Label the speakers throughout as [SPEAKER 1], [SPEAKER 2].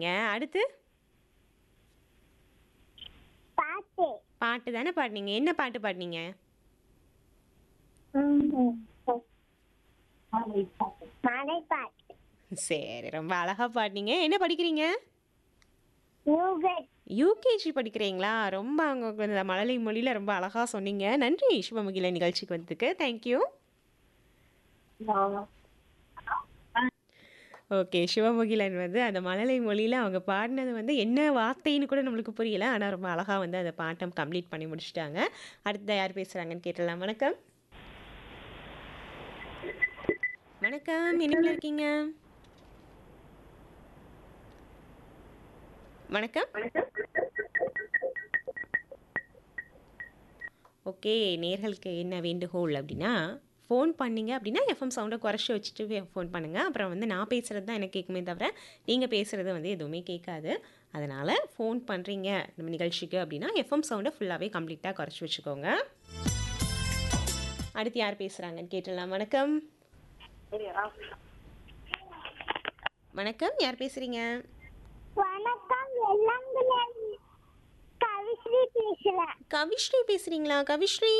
[SPEAKER 1] பாடிட்டீங்க அடுத்து
[SPEAKER 2] பாட்டு
[SPEAKER 1] பாட்டு தானே பாடினீங்க என்ன பாட்டு பாடினீங்க
[SPEAKER 2] மலை பாட்டு
[SPEAKER 1] சரி ரொம்ப அழகா பாடினீங்க என்ன படிக்கிறீங்க
[SPEAKER 2] யூகட்
[SPEAKER 1] யூகேஜி படிக்கிறீங்களா ரொம்ப அவங்க இந்த மழலை மொழியில் ரொம்ப அழகாக சொன்னீங்க நன்றி சிவமுகில நிகழ்ச்சிக்கு வந்ததுக்கு தேங்க்யூ ஓகே சிவமுகிலன் வந்து அந்த மழலை மொழியில் அவங்க பாடினது வந்து என்ன வார்த்தைன்னு கூட நம்மளுக்கு புரியல ஆனால் ரொம்ப அழகாக வந்து அந்த பாட்டம் கம்ப்ளீட் பண்ணி முடிச்சிட்டாங்க அடுத்த யார் பேசுகிறாங்கன்னு கேட்டலாம் வணக்கம் வணக்கம் இனிப்பில் இருக்கீங்க வணக்கம் ஓகே நேர்களுக்கு என்ன வேண்டுகோள் அப்படின்னா ஃபோன் பண்ணீங்க அப்படின்னா எஃப்எம் சவுண்டை குறைச்சி வச்சுட்டு ஃபோன் பண்ணுங்கள் அப்புறம் வந்து நான் பேசுகிறது தான் எனக்கு கேட்குமே தவிர நீங்கள் பேசுகிறது வந்து எதுவுமே கேட்காது அதனால் ஃபோன் பண்ணுறீங்க நம்ம நிகழ்ச்சிக்கு அப்படின்னா எஃப்எம் சவுண்டை ஃபுல்லாகவே கம்ப்ளீட்டாக குறைச்சி வச்சுக்கோங்க அடுத்து யார் பேசுகிறாங்கன்னு கேட்டுடலாம் வணக்கம் வணக்கம் யார் பேசுகிறீங்க
[SPEAKER 2] வணக்கம் வெள்ளங்குல கவிஸ்ரீ பேசுறேன்
[SPEAKER 1] கவிஸ்ரீ பேசுகிறீங்களா கவிஸ்ரீ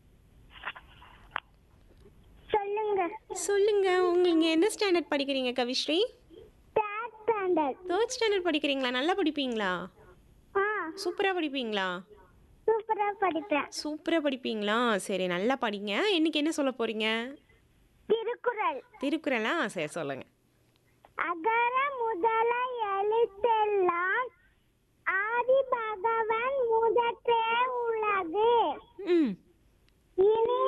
[SPEAKER 2] சொல்லுங்க
[SPEAKER 1] சொல்லுங்க உங்களுக்கு என்ன ஸ்டாண்டர்ட் படிக்கிறீங்க Kavishri
[SPEAKER 2] third standard
[SPEAKER 1] third standard படிக்கிறீங்களா நல்லா படிப்பீங்களா
[SPEAKER 2] ஆ
[SPEAKER 1] சூப்பராக படிப்பீங்களா
[SPEAKER 2] சூப்பரா படிப்பேன்
[SPEAKER 1] சூப்பராக படிப்பீங்களா சரி நல்லா படிங்க இன்னைக்கு என்ன சொல்ல போகிறீங்க
[SPEAKER 2] திருக்குறள்
[SPEAKER 1] திருக்குறளா சரி சொல்லுங்கள்
[SPEAKER 2] அகர முதல எழுத்தெல்லாம் ஆதி பகவன் முதற்றே உலகு
[SPEAKER 1] ம்
[SPEAKER 2] இனி